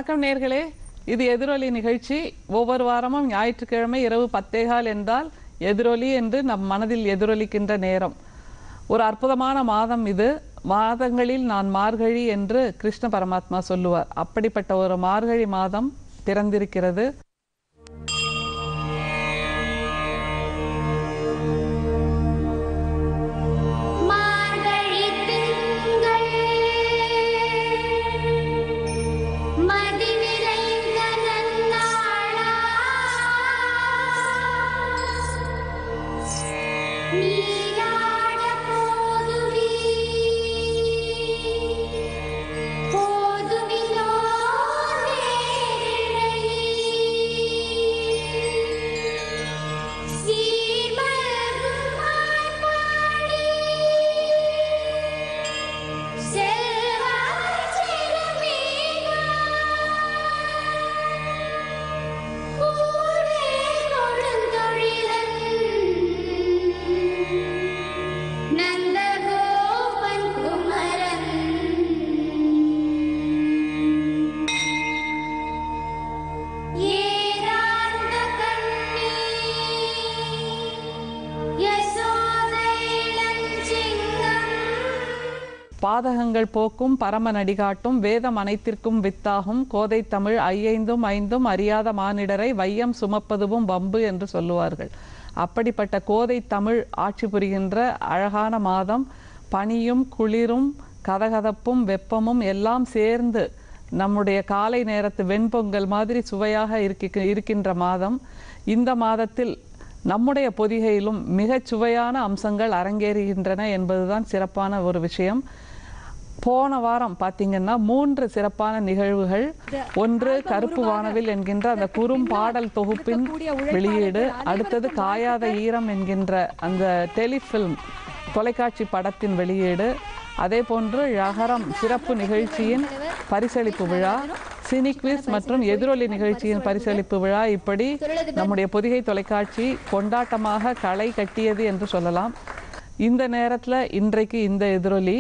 வணக்கம் நேர்களே இது எதிரொலி நிகழ்ச்சி ஒவ்வொரு வாரமும் ஞாயிற்றுக்கிழமை இரவு பத்தேகால் என்றால் எதிரொலி என்று நம் மனதில் எதிரொலிக்கின்ற நேரம் ஒரு அற்புதமான மாதம் இது மாதங்களில் நான் மார்கழி என்று கிருஷ்ண பரமாத்மா சொல்லுவார் அப்படிப்பட்ட ஒரு மார்கழி மாதம் பிறந்திருக்கிறது மார்கழி திங்கள் மதி நிறைந்த நன்னாளா நீராட போதுவி போதுவினோ நேரிழை சீர்மல்குமாய் பாடி செல்வாய் செருமீனா கூடே கொடுந்தொழிலன் நந்தகோபன் குமரன் ஏராந்த கண்ணி யசோதை இளஞ்சிங்கம் பாதகங்கள் போக்கும் பரம நடிகாட்டும் வேதம் அனைத்திற்கும் வித்தாகும் கோதை தமிழ் ஐயைந்தும் ஐந்தும் அறியாத மானிடரை வையம் சுமப்பதுவும் வம்பு என்று சொல்லுவார்கள் அப்படிப்பட்ட கோதை தமிழ் ஆட்சி புரிகின்ற அழகான மாதம் பனியும் குளிரும் கதகதப்பும் வெப்பமும் எல்லாம் சேர்ந்து நம்முடைய காலை நேரத்து வெண்பொங்கல் மாதிரி சுவையாக இருக்க இருக்கின்ற மாதம் இந்த மாதத்தில் நம்முடைய பொதிகையிலும் மிகச் சுவையான அம்சங்கள் அரங்கேறுகின்றன என்பதுதான் சிறப்பான ஒரு விஷயம் போன வாரம் பார்த்தீங்கன்னா மூன்று சிறப்பான நிகழ்வுகள் ஒன்று கருப்பு வானவில் என்கின்ற அந்த குறும் பாடல் தொகுப்பின் வெளியீடு அடுத்தது காயாத ஈரம் என்கின்ற அந்த டெலிஃபில்ம் தொலைக்காட்சி படத்தின் வெளியீடு அதே போன்று ழகரம் சிறப்பு நிகழ்ச்சியின் பரிசளிப்பு விழா சினி குவிஸ் மற்றும் எதிரொலி நிகழ்ச்சியின் பரிசளிப்பு விழா இப்படி நம்முடைய பொதிகை தொலைக்காட்சி கொண்டாட்டமாக களை கட்டியது என்று சொல்லலாம் இந்த நேரத்தில் இன்றைக்கு இந்த எதிரொலி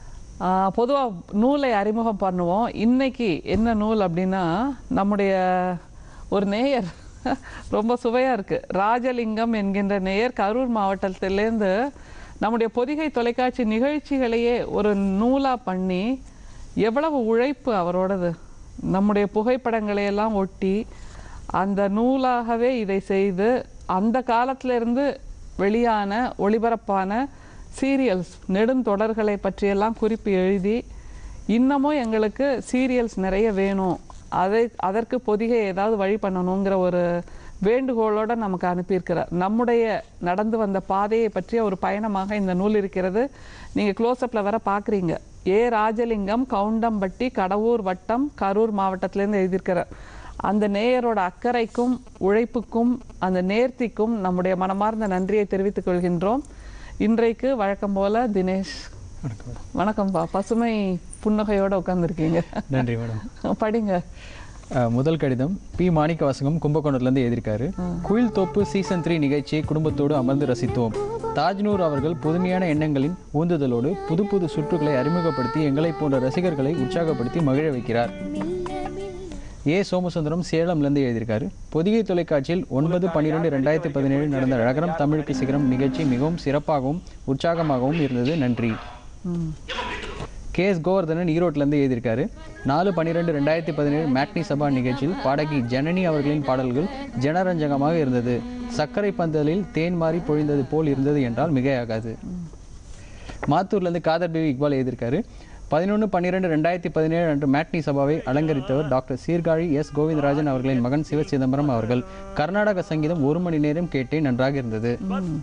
பொதுவாக நூலை அறிமுகம் பண்ணுவோம் இன்னைக்கு என்ன நூல் அப்படின்னா நம்முடைய ஒரு நேயர் ரொம்ப சுவையாக இருக்குது ராஜலிங்கம் என்கின்ற நேயர் கரூர் மாவட்டத்திலேருந்து நம்முடைய பொதிகை தொலைக்காட்சி நிகழ்ச்சிகளையே ஒரு நூலாக பண்ணி எவ்வளவு உழைப்பு அவரோடது நம்முடைய புகைப்படங்களை எல்லாம் ஒட்டி அந்த நூலாகவே இதை செய்து அந்த காலத்துல இருந்து வெளியான ஒளிபரப்பான சீரியல்ஸ் நெடுந்தொடர்களை பற்றியெல்லாம் குறிப்பு எழுதி இன்னமும் எங்களுக்கு சீரியல்ஸ் நிறைய வேணும் அதை அதற்கு பொதிகை ஏதாவது வழி பண்ணணுங்கிற ஒரு வேண்டுகோளோட நமக்கு அனுப்பியிருக்கிறார் நம்முடைய நடந்து வந்த பாதையை பற்றிய ஒரு பயணமாக இந்த நூல் இருக்கிறது நீங்கள் க்ளோஸ்அப்பில் வர பார்க்குறீங்க ஏ ராஜலிங்கம் கவுண்டம்பட்டி கடவூர் வட்டம் கரூர் மாவட்டத்திலேருந்து எழுதியிருக்கிறார் அந்த நேயரோட அக்கறைக்கும் உழைப்புக்கும் அந்த நேர்த்திக்கும் நம்முடைய மனமார்ந்த நன்றியை தெரிவித்துக் கொள்கின்றோம் இன்றைக்கு வழக்கம் போல தினேஷ் வணக்கம் மேடம் வணக்கம்ப்பா பசுமை புன்னகையோட உட்காந்துருக்கீங்க நன்றி மேடம் படிங்க அஹ், முதல் கடிதம் பி மாணிக்கவாசகம் கும்பகோணத்துலேருந்து எழுதியிருக்காரு குயில் தோப்பு சீசன் த்ரீ நிகழ்ச்சியை குடும்பத்தோடு அமர்ந்து ரசித்தோம் தாஜ்னூர் அவர்கள் புதுமையான எண்ணங்களின் ஊந்துதலோடு புது புது சுற்றுகளை அறிமுகப்படுத்தி எங்களை போன்ற ரசிகர்களை உற்சாகப்படுத்தி மகிழ வைக்கிறார் ஏ சோமசுந்தரம் சேலம்லேருந்து எழுதியிருக்காரு பொதிகை தொலைக்காட்சியில் ஒன்பது பன்னிரெண்டு ரெண்டாயிரத்தி பதினேழு நடந்த அழகரம் தமிழுக்கு சிகரம் நிகழ்ச்சி மிகவும் சிறப்பாகவும் உற்சாகமாகவும் இருந்தது நன்றி ம். கே எஸ் கோவர்தனன் ஈரோட்டிலேருந்து எழுதியிருக்காரு நாலு பன்னிரெண்டு ரெண்டாயிரத்தி பதினேழு மேட்னி சபா நிகழ்ச்சியில் பாடகி ஜனனி அவர்களின் பாடல்கள் ஜனரஞ்சகமாக இருந்தது சர்க்கரை பந்தலில் தேன் மாறி பொழிந்தது போல் இருந்தது என்றால் மிகையாகாது மாத்தூர்லேருந்து காதர் பிவி இக்பால் எழுதியிருக்காரு பதினொன்று பன்னிரெண்டு ரெண்டாயிரத்தி பதினேழு அன்று மேட்னி சபாவை அலங்கரித்தவர் டாக்டர் சீர்காழி எஸ் கோவிந்தராஜன் அவர்களின் மகன் சிவ சிதம்பரம் அவர்கள் கர்நாடக சங்கீதம் ஒரு மணி நேரம் கேட்டேன் நன்றாக இருந்தது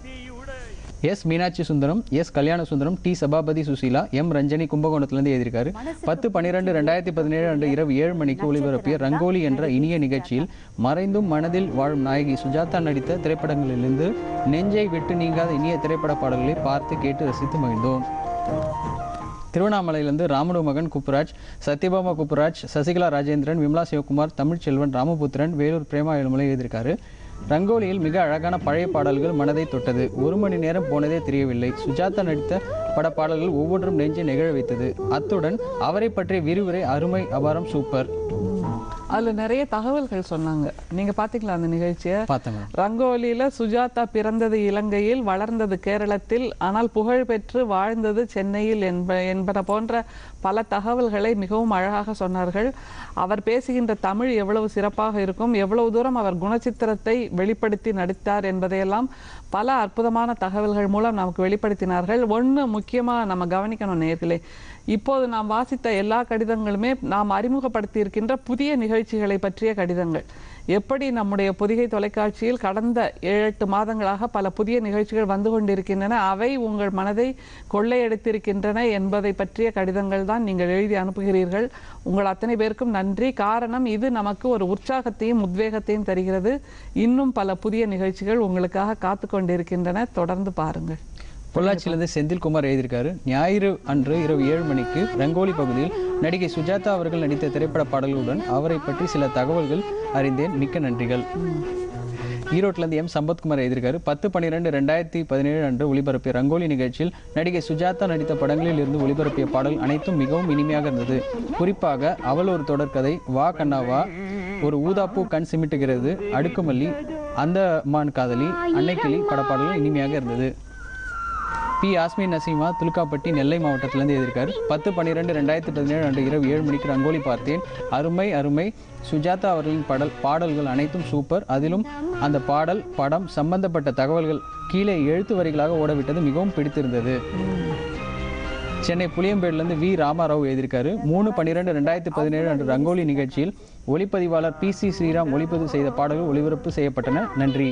S Meenakshi Sundaram S Kalyana Sundaram T Sabapathy Susheela M Ranjani கும்பகோணத்திலிருந்து எழுதியிருக்காரு பத்து பன்னிரெண்டு ரெண்டாயிரத்தி பதினேழு அன்று இரவு ஏழு மணிக்கு ஒளிபரப்பிய ரங்கோலி என்ற இனிய நிகழ்ச்சியில் மறைந்தும் மனதில் வாழும் நாயகி சுஜாதா நடித்த திரைப்படங்களிலிருந்து நெஞ்சை விட்டு நீங்காத இனிய திரைப்பட பாடல்களை பார்த்து கேட்டு ரசித்து மகிழ்ந்தோம் திருவண்ணாமலையிலிருந்து ராமுடு மகன் குப்புராஜ் சத்யபாமா குப்புராஜ் சசிகலா ராஜேந்திரன் விமலா சிவகுமார் தமிழ்ச்செல்வன் ராமபுத்திரன் வேலூர் பிரேமா எழுமலை எழுதியிருக்காரு ரங்கோலியில் மிக அழகான பழைய பாடல்கள் மனதை தொட்டது ஒரு மணி நேரம் போனதே தெரியவில்லை சுஜாதா நடித்த பட பாடல்கள் ஒவ்வொன்றும் நெஞ்சை நெகிழ வைத்தது அத்துடன் அவரை பற்றிய விரிவுரை அருமை அபாரம் சூப்பர் அதுல நிறைய தகவல்கள் சொன்னாங்க நீங்க பாத்தீங்களா அந்த நிகழ்ச்சியை பார்த்தேன் மேடம் ரங்கோலியில சுஜாதா பிறந்தது இலங்கையில் வளர்ந்தது கேரளத்தில் ஆனால் புகழ் பெற்று வாழ்ந்தது சென்னையில் என்ப என்பன போன்ற பல தகவல்களை மிகவும் அழகாக சொன்னார்கள் அவர் பேசுகின்ற தமிழ் எவ்வளவு சிறப்பாக இருக்கும் எவ்வளவு தூரம் அவர் குணச்சித்திரத்தை வெளிப்படுத்தி நடித்தார் என்பதையெல்லாம் பல அற்புதமான தகவல்கள் மூலம் நமக்கு வெளிப்படுத்தினார்கள் ஒண்ணு முக்கியமா நம்ம கவனிக்கணும் நேர்களே இப்போது நாம் வாசித்த எல்லா கடிதங்களுமே நாம் அறிமுகப்படுத்தி இருக்கின்ற புதிய நிகழ்ச்சிகளை பற்றிய கடிதங்கள் எப்படி நம்முடைய பொதிகை தொலைக்காட்சியில் கடந்த ஏழு எட்டு மாதங்களாக பல புதிய நிகழ்ச்சிகள் வந்து கொண்டிருக்கின்றன அவை உங்கள் மனதை கொள்ளையடித்திருக்கின்றன என்பதை பற்றிய கடிதங்கள் தான் நீங்கள் எழுதி அனுப்புகிறீர்கள் உங்கள் அத்தனை பேருக்கும் நன்றி காரணம் இது நமக்கு ஒரு உற்சாகத்தையும் உத்வேகத்தையும் தருகிறது இன்னும் பல புதிய நிகழ்ச்சிகள் உங்களுக்காக காத்து கொண்டிருக்கின்றன தொடர்ந்து பாருங்கள் பொள்ளாச்சியிலிருந்து செந்தில்குமார் எழுதியிருக்காரு ஞாயிறு அன்று இரவு ஏழு மணிக்கு ரங்கோலி பகுதியில் நடிகை சுஜாதா அவர்கள் நடித்த திரைப்பட பாடல்களுடன் அவரை பற்றி சில தகவல்கள் அறிந்தேன் மிக்க நன்றிகள் ஈரோட்டிலேருந்து எம் சம்பத்குமார் எழுதியிருக்காரு பத்து பன்னிரெண்டு ரெண்டாயிரத்தி பதினேழு அன்று ஒளிபரப்பிய ரங்கோலி நிகழ்ச்சியில் நடிகை சுஜாதா நடித்த படங்களில் இருந்து ஒளிபரப்பிய பாடல் அனைத்தும் மிகவும் இனிமையாக இருந்தது குறிப்பாக அவள் ஒரு தொடர்கதை வா கண்ணாவா ஒரு ஊதாப்பூ கண் சிமிட்டுகிறது அடுக்குமல்லி அந்த மான் காதலி அன்னைக்கிளி படப்பாடல்கள் இனிமையாக இருந்தது பி ஆஸ்மி நசீமா துலுக்காப்பட்டி நெல்லை மாவட்டத்திலிருந்து எழுதியிருக்காரு பத்து பன்னிரெண்டு ரெண்டாயிரத்தி பதினேழு அன்று இரவு ஏழு மணிக்கு ரங்கோலி பார்த்தேன் அருமை அருமை சுஜாதா அவர்களின் பாடல் பாடல்கள் அனைத்தும் சூப்பர் அதிலும் அந்த பாடல் படம் சம்பந்தப்பட்ட தகவல்கள் கீழே எழுத்து வரிகளாக ஓடவிட்டது மிகவும் பிடித்திருந்தது சென்னை புளியம்பேடுலேருந்து வி ராமாராவ் எழுதியிருக்காரு மூணு பன்னிரெண்டு ரெண்டாயிரத்தி பதினேழு அன்று ரங்கோலி நிகழ்ச்சியில் ஒளிப்பதிவாளர் பி சி ஸ்ரீராம் ஒளிப்பதிவு செய்த பாடல்கள் ஒளிபரப்பு செய்யப்பட்டன நன்றி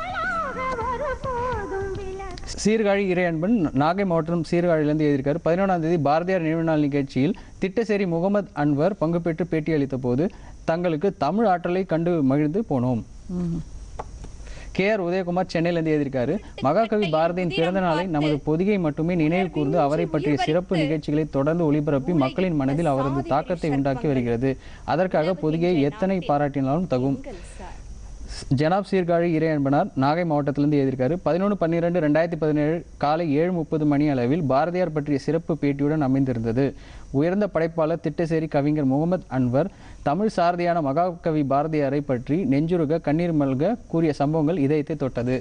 சீர்காழி இறையன்பன் நாகை மாவட்டம் சீர்காழியிலிருந்து எழுதியிருக்காரு பதினொன்றாம் தேதி பாரதியார் நினைவு நாள் நிகழ்ச்சியில் திட்டசேரி முகமது அன்வர் பங்கு பெற்று பேட்டியளித்த போது தங்களுக்கு தமிழ் ஆற்றலை கண்டு மகிழ்ந்து போனோம் கே ஆர் உதயகுமார் சென்னையிலிருந்து எழுதியிருக்காரு மகாகவி பாரதியின் பிறந்த நாளை நமது பொதிகை மட்டுமே நினைவு கூர்ந்து அவரை பற்றிய சிறப்பு நிகழ்ச்சிகளை தொடர்ந்து ஒளிபரப்பி மக்களின் மனதில் அவரது தாக்கத்தை உண்டாக்கி வருகிறது அதற்காக பொதிகை எத்தனை பாராட்டினாலும் தகும் ஜனாப் சீர்காழி இறை அன்பனார் நாகை மாவட்டத்திலிருந்து எழுதியிருக்காரு பதினொன்று பன்னிரெண்டு ரெண்டாயிரத்தி பதினேழு காலை ஏழு முப்பது மணி அளவில் பாரதியார் பற்றிய சிறப்பு பேட்டியுடன் அமைந்திருந்தது உயர்ந்த படைப்பாளர் திட்டசேரி கவிஞர் முகமது அன்வர் தமிழ் சாரதியான மகாகவி பாரதியாரை பற்றி நெஞ்சுருக கண்ணீர் மல்க கூறிய சம்பவங்கள் இதயத்தை தொட்டது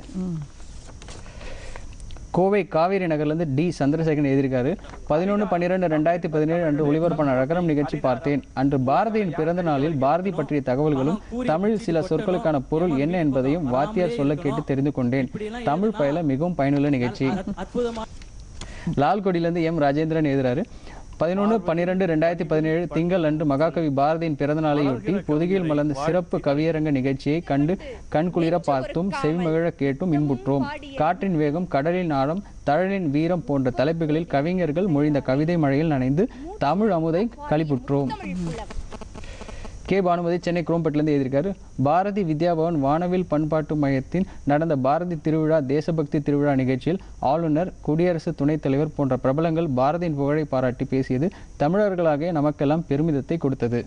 கோவை காவேரி நகர்லேருந்து டி சந்திரசேகரன் எழுதியிருக்காரு பதினொன்று பன்னிரெண்டு ரெண்டாயிரத்தி பதினேழு அன்று ஒளிபரப்பான ரகரம் நிகழ்ச்சி பார்த்தேன் அன்று பாரதியின் பிறந்த நாளில் பாரதி பற்றிய தகவல்களும் தமிழில் சில சொற்களுக்கான பொருள் என்ன என்பதையும் வாத்தியார் சொல்ல கேட்டு தெரிந்து கொண்டேன் தமிழ் பயில மிகவும் பயனுள்ள நிகழ்ச்சி லால்குடியிலேருந்து எம் ராஜேந்திரன் எழுதுறாரு பதினொன்று பன்னிரெண்டு ரெண்டாயிரத்தி பதினேழு திங்கள் அன்று மகாகவி பாரதியின் பிறந்த நாளையொட்டி பொதுகையில் மலர்ந்த சிறப்பு கவியரங்க நிகழ்ச்சியை கண்டு கண்குளிர பார்த்தும் செவிமகிழ கேட்டும் இன்புற்றோம் காற்றின் வேகம் கடலின் ஆழம் தழலின் வீரம் போன்ற தலைப்புகளில் கவிஞர்கள் மொழிந்த கவிதை மழையில் நனைந்து தமிழ் அமுதை களிப்புற்றோம் கே பானுமதி சென்னை குரோம்பேட்டிலிருந்து எழுதியிருக்காரு பாரதி வித்யாபவன் வானவில் பண்பாட்டு மையத்தின் நடந்த பாரதி திருவிழா தேசபக்தி திருவிழா நிகழ்ச்சியில் ஆளுநர் குடியரசு துணைத் தலைவர் போன்ற பிரபலங்கள் பாரதியின் புகழை பாராட்டி பேசியது தமிழர்களாகிய நமக்கெல்லாம் பெருமிதத்தை கொடுத்தது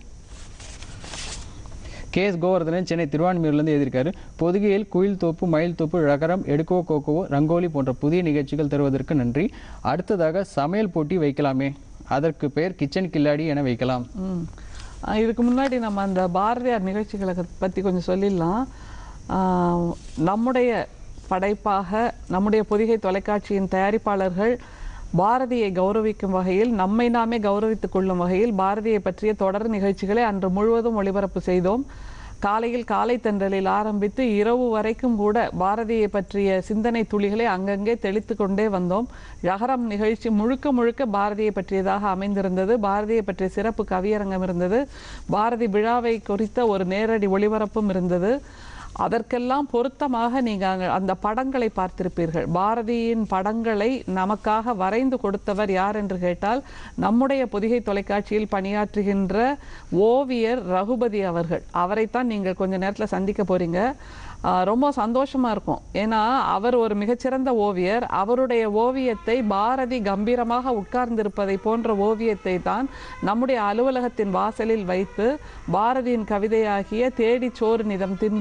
கே எஸ் கோவர்தனன் சென்னை திருவான்மியூர்லேருந்து எழுதியிருக்காரு பொதுகையில் குயில் தோப்பு மயில் தோப்பு ரகரம் எடுக்கோ கோகோவோ ரங்கோலி போன்ற புதிய நிகழ்ச்சிகள் தருவதற்கு நன்றி அடுத்ததாக சமையல் போட்டி வைக்கலாமே அதற்கு பெயர் கிச்சன் கில்லாடி என வைக்கலாம் ம். அஹ் இதுக்கு முன்னாடி நம்ம அந்த பாரதியார் நிகழ்ச்சிகளை பற்றி கொஞ்சம் சொல்லிடலாம் ஆஹ் நம்முடைய படைப்பாக நம்முடைய பொதிகை தொலைக்காட்சியின் தயாரிப்பாளர்கள் பாரதியை கௌரவிக்கும் வகையில் நம்மை நாமே கௌரவித்துக் கொள்ளும் வகையில் பாரதியை பற்றிய தொடர் நிகழ்ச்சிகளை அன்று முழுவதும் ஒளிபரப்பு செய்தோம் காலையில் காலை தென்றலில் ஆரம்பித்து இரவு வரைக்கும் கூட பாரதியை பற்றிய சிந்தனை துளிகளை அங்கங்கே தெளித்து கொண்டே வந்தோம் யகரம் நிகழ்ச்சி முழுக்க முழுக்க பாரதியை பற்றியதாக அமைந்திருந்தது பாரதியை பற்றிய சிறப்பு கவியரங்கம் இருந்தது பாரதி விழாவை குறித்த ஒரு நேரடி ஒளிபரப்பும் இருந்தது அதற்கெல்லாம் பொருத்தமாக நீங்க அங்க அந்த படங்களை பார்த்திருப்பீர்கள் பாரதியின் படங்களை நமக்காக வரைந்து கொடுத்தவர் யார் என்று கேட்டால் நம்முடைய பொதிகை தொலைக்காட்சியில் பணியாற்றுகின்ற ஓவியர் ரகுபதி அவர்கள் அவரைத்தான் நீங்கள் கொஞ்ச நேரத்துல சந்திக்க போறீங்க ஆஹ் ரொம்ப சந்தோஷமா இருக்கும் ஏன்னா அவர் ஒரு மிகச்சிறந்த ஓவியர் அவருடைய ஓவியத்தை பாரதி கம்பீரமாக உட்கார்ந்திருப்பதை போன்ற ஓவியத்தை தான் நம்முடைய அலுவலகத்தின் வாசலில் வைத்து பாரதியின் கவிதையாகிய தேடி சோறு நிதம் தின்று தினம்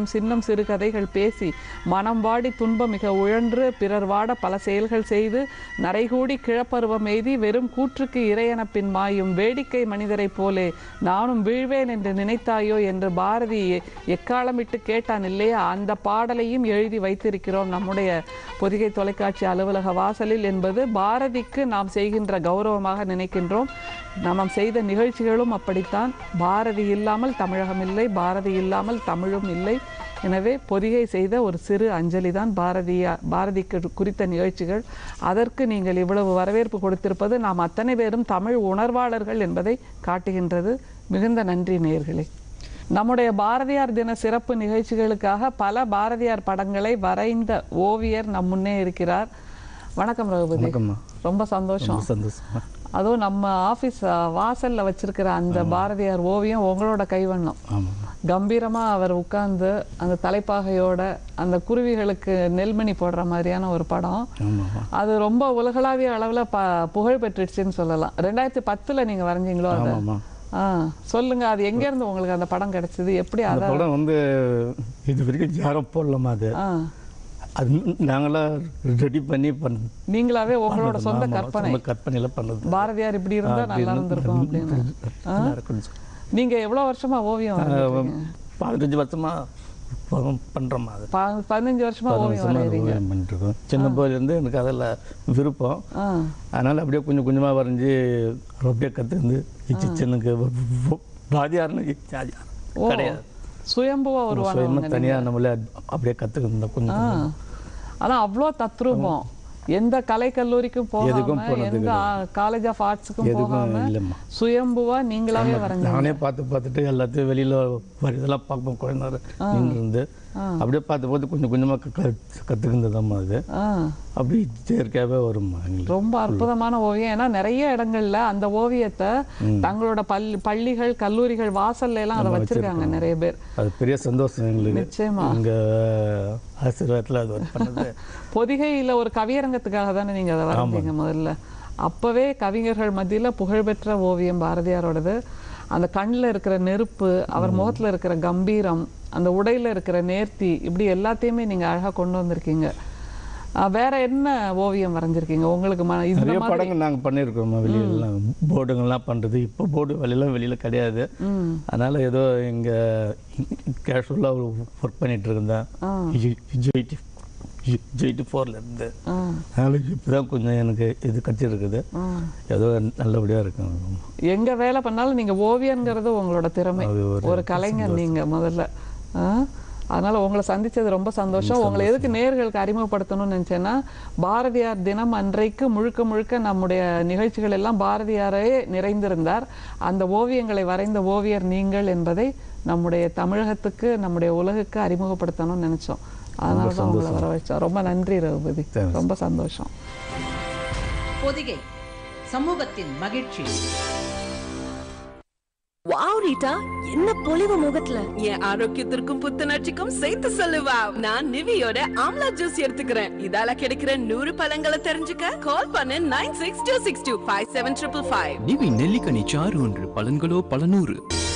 எனும் சின்னம் சிறுகதைகள் பேசி மனம் வாடி துன்பம் மிக உழன்று பிறர் வாட பல செயல்கள் செய்து நரைகூடி கிழப்பருவம் எய்தி வெறும் கூற்றுக்கு இறையென பின் மாயும் வேடிக்கை மனிதரைப் போலே நானும் வீழ்வேன் என்று நினைத்தாயோ என்று பாரதி எ- எக்காலமிட்டு கேட்டான் இல்லையா அந்த பாடலையும் எழுதி வைத்திருக்கிறோம் நம்முடைய பொதிகை தொலைக்காட்சி அலுவலக வாசலில் என்பது பாரதிக்கு நாம் செய்கின்ற கௌரவமாக நினைக்கின்றோம் நாம் செய்த நிகழ்ச்சிகளும் அப்படித்தான் பாரதி இல்லாமல் தமிழகம் இல்லை பாரதி இல்லாமல் தமிழும் இல்லை எனவே பொதிகை செய்த ஒரு சிறு அஞ்சலி தான் பாரதியா பாரதிக்கு குறித்த நிகழ்ச்சிகள் அதற்கு நீங்கள் இவ்வளவு வரவேற்பு கொடுத்திருப்பது நாம் அத்தனை பேரும் தமிழ் உணர்வாளர்கள் என்பதை காட்டுகின்றது மிகுந்த நன்றி நேயர்களே நம்முடைய பாரதியார் தின சிறப்பு நிகழ்ச்சிகளுக்காக பல பாரதியார் படங்களை வரைந்த ஓவியர் நம் முன்னே இருக்கிறார் வணக்கம் ரகுபதி வணக்கம்மா. ரொம்ப சந்தோஷம் ரொம்ப சந்தோஷமா அதுவும் நம்ம ஆபீஸ் வாசல்ல வச்சிருக்கிற அந்த பாரதியார் ஓவியம் உங்களோட கைவண்ணம் ஆமாம்மா கம்பீரமா அவர் உட்கார்ந்து அந்த தலைப்பாகையோட அந்த குருவிகளுக்கு நெல்மணி போடுற மாதிரியான ஒரு படம் ஆமாம்மா அது ரொம்ப உலகளாவிய அளவுல ப புகழ் பெற்றுடுச்சுன்னு சொல்லலாம் ரெண்டாயிரத்தி பத்துல நீங்க வரைஞ்சீங்களோ அதை ஆமாம்மா ஆ சொல்லுங்க அது எங்க இருந்து உங்களுக்கு அந்த படம் கிடைச்சது எப்படி அந்த அத படம் வந்து இது வரைக்கும் யாரும் போடலாமா அது ஆ அது நாங்களா ரெடி பண்ணி பண் நீங்களாவே உங்களோட பண்ணது. சொந்த ஆமா, கற்பனை சொந்த கற்பனையில பண்ணது பாரதியார் இப்படி இருந்தா அப்படி நல்லா இருந்து- இருந்திருக்கும் அப்படின்னு ஆ? நல்லா இருக்குன்னு சொல்லி. நீங்க எவ்வளவு வருஷமா ஓவியம் வரைஞ்சிருக்கீங்க? பதினஞ்சு வருஷமா ப- பண்றோமா அது ப- பதினஞ்சு வருஷமா பதினஞ்சு ஓவியம் வருஷமா அது வரைகிறீங்க ஓவியம் பண்ணிட்டு இருக்கோம் சின்ன போயிலேருந்து எனக்கு அதில் விருப்பம் ஆ அதனால அப்படியே கொஞ்சம் கொஞ்சமா வரைஞ்சி அப்படியே கற்றுந்து கிச்சனுக்கு வாதியார்னு ஓ கிடையாது சுயம்புவா சுயமா உருவானவங்க தனியா நம்மளே அப்படியே கற்றுக்கிருந்தோம் கொஞ்சம் ஆ. கொஞ்சம். ஆனா அவ்வளோ தத்ரூபம் எந்த கலை கல்லூரிக்கும் எதுக்கும் போகாம போனது எந்த காலேஜ் ஆஃப் ஆர்ட்ஸுக்கும் எதுக்கும் போகாம இல்லைம்மா சுயம்புவா நீங்களாவே வரைஞ்சீங்க நானே பார்த்து பார்த்துட்டு எல்லாத்தையும் வெளியில வர இதெல்லாம் பார்ப்போம் குழந்தை நின்று இருந்து அப்படியே பார்த்து பார்த்து கொஞ்சம் கொஞ்சமா கற்றுக்கிந்ததாம்மா அது ஆ அப்படி செயற்கையாகவே வரும்மா எங்களுக்கு ரொம்ப அற்புதமான ஓவியம் ஏன்னா நிறைய இடங்கள்ல அந்த ஓவியத்தை தங்களோட பள்ளி பள்ளிகள் கல்லூரிகள் வாசல்ல எல்லாம் அதை வச்சிருக்காங்க நிறைய பேர் அது பெரிய சந்தோஷம் எங்களுக்கு நிச்சயமா எங்க ஆசீர்வாதத்தில் அது ஒரு பண்ணது பொதிகையில ஒரு கவியரங்கத்துக்காக தானே நீங்க அதை வரைஞ்சீங்க முதல்ல அப்பவே கவிஞர்கள் மத்தியில புகழ்பெற்ற ஓவியம் பாரதியாரோடது அந்த கண்ணுல இருக்கிற நெருப்பு அவர் முகத்துல இருக்கிற கம்பீரம் அந்த உடையில இருக்கிற நேர்த்தி இப்படி எல்லாத்தையுமே நீங்க அழகா கொண்டு வந்திருக்கீங்க அஹ் வேற என்ன ஓவியம் வரைஞ்சிருக்கீங்க உங்களுக்கு ம- இந்த நிறைய மாதிரி படங்கள் நாங்க பண்ணியிருக்கோம் வெளியிலலாம் போர்டுங்கள்லாம் பண்றது இப்போ போர்டு வெளியெல்லாம் வெளியில கிடையாது ம் அதனால ஏதோ இங்க கேஷுவலாக ஒர்க் பண்ணிட்டு இருந்தேன் ஆ. ஜெயிட்டி ஜெயிட்டி ஃபோர்ல இருந்து ஆ அதனால இப்போதான் கொஞ்சம் எனக்கு இது கட்டிருக்குது ஆ ஏதோ நல்லபடியா இருக்கும் எங்க வேலை பண்ணாலும் நீங்க ஓவியங்கிறது உங்களோட திறமை அது ஒரு ஒரு கலைஞர் நீங்க முதல்ல ஆ? அதனால உங்களை சந்திச்சது ரொம்ப சந்தோஷம் உங்களை எதுக்கு நேர்களுக்கு அறிமுகப்படுத்தணும்னு நினைச்சேன்னா பாரதியார் தினம் அன்றைக்கு முழுக்க முழுக்க நம்முடைய நிகழ்ச்சிகள் எல்லாம் பாரதியாரே நிறைந்திருந்தார் அந்த ஓவியங்களை வரைந்த ஓவியர் நீங்கள் என்பதை நம்முடைய தமிழகத்துக்கு நம்முடைய உலகுக்கு அறிமுகப்படுத்தணும்னு நினைச்சோம் அதனால தான் உங்களை வர வச்சோம் ரொம்ப நன்றி ரகுபதி Thanks. ரொம்ப சந்தோஷம் பொதிகை சமூகத்தின் மகிழ்ச்சி வாவ் ரீட்டா என்ன பொலிவு முகத்துல என் ஆரோக்கியத்திற்கும் புத்துணர்ச்சிக்கும் சேர்த்து சொல்லுவா நான் நிவியோட ஆம்லா ஜூஸ் எடுத்துக்கிறேன் இதால கிடைக்கிற நூறு பழங்களை தெரிஞ்சுக்க கால் பண்ணு nine six two six two five seven triple five நிவி நெல்லிக்கனி சாறு ஒன்று பலன்களோ பல நூறு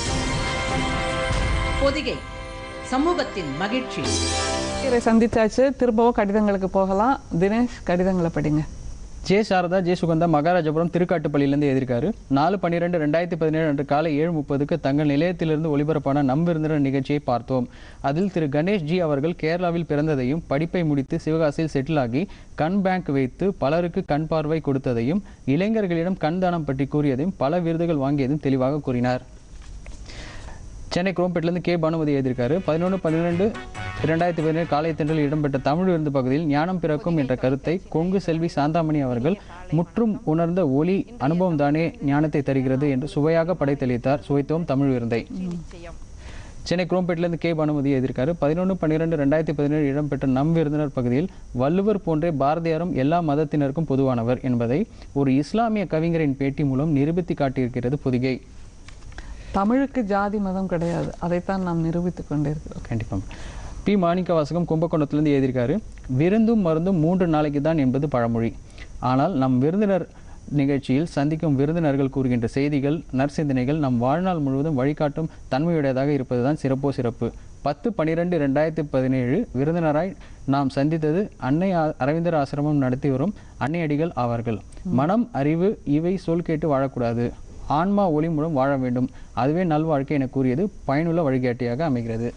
பொதிகை சமூகத்தின் மகிழ்ச்சி இதை சந்திச்சாச்சு திரும்பவும் கடிதங்களுக்கு போகலாம் தினேஷ் கடிதங்களை படிங்க ஜே சாரதா ஜே சுகந்தா மகாராஜபுரம் திருக்காட்டுப்பள்ளியிலேருந்து எழுதியிருக்காரு நாலு பன்னிரெண்டு ரெண்டாயிரத்தி பதினேழு அன்று காலை ஏழு முப்பதுக்கு தங்கள் நிலையத்திலிருந்து ஒளிபரப்பான நம் விருந்தினர் நிகழ்ச்சியை பார்த்தோம் அதில் திரு கணேஷ் ஜி அவர்கள் கேரளாவில் பிறந்ததையும் படிப்பை முடித்து சிவகாசியில் செட்டில் ஆகி கண் பேங்க் வைத்து பலருக்கு கண் பார்வை கொடுத்ததையும் இளைஞர்களிடம் கண் தானம் பற்றி கூறியதையும் பல விருதுகள் வாங்கியதும் தெளிவாக கூறினார் சென்னை குரோம்பேட்டிலேருந்து கே பானுமதி எழுதியிருக்காரு பதினொன்று பன்னிரெண்டு இரண்டாயிரத்தி பதினேழு காலை தென்றல் இடம்பெற்ற தமிழ் விருந்து பகுதியில் ஞானம் பிறக்கும் என்ற கருத்தை கொங்கு செல்வி சாந்தாமணி அவர்கள் முற்றும் உணர்ந்த ஒளி அனுபவம் தானே ஞானத்தை தருகிறது என்று சுவையாக படைத்தளித்தார் சுவைத்தோம் தமிழ் விருந்தை சென்னை குரோம்பேட்டிலிருந்து கே பானுமதி எழுதியிருக்காரு பதினொன்று பன்னிரெண்டு ரெண்டாயிரத்தி பதினேழு இடம்பெற்ற நம் விருந்தினர் பகுதியில் வள்ளுவர் போன்றே பாரதியாரும் எல்லா மதத்தினருக்கும் பொதுவானவர் என்பதை ஒரு இஸ்லாமிய கவிஞரின் பேட்டி மூலம் நிரூபித்து காட்டியிருக்கிறது பொதிகை தமிழுக்கு ஜாதி மதம் கிடையாது அதைத்தான் நாம் நிரூபித்துக் கொண்டிருக்கிறோம் கண்டிப்பாக பி மாணிக்க வாசகம் கும்பகோணத்திலிருந்து எழுதியிருக்காரு விருந்தும் மருந்தும் மூன்று நாளைக்கு தான் என்பது பழமொழி ஆனால் நம் விருந்தினர் நிகழ்ச்சியில் சந்திக்கும் விருந்தினர்கள் கூறுகின்ற செய்திகள் நற்சிந்தனைகள் நம் வாழ்நாள் முழுவதும் வழிகாட்டும் தன்மையுடையதாக இருப்பதுதான் சிறப்போ சிறப்பு பத்து பன்னிரெண்டு ரெண்டாயிரத்தி பதினேழு விருந்தினராய் நாம் சந்தித்தது அன்னை ஆ- அரவிந்தர் ஆசிரமம் நடத்தி வரும் அன்னை அடிகள் ஆவார்கள் மனம் அறிவு இவை சொல் கேட்டு வாழக்கூடாது ஆன்மா ஒளி மூலம் வாழ வேண்டும் அதுவே நல்வாழ்க்கை என கூறியது பயனுள்ள வழிகாட்டியாக அமைகிறது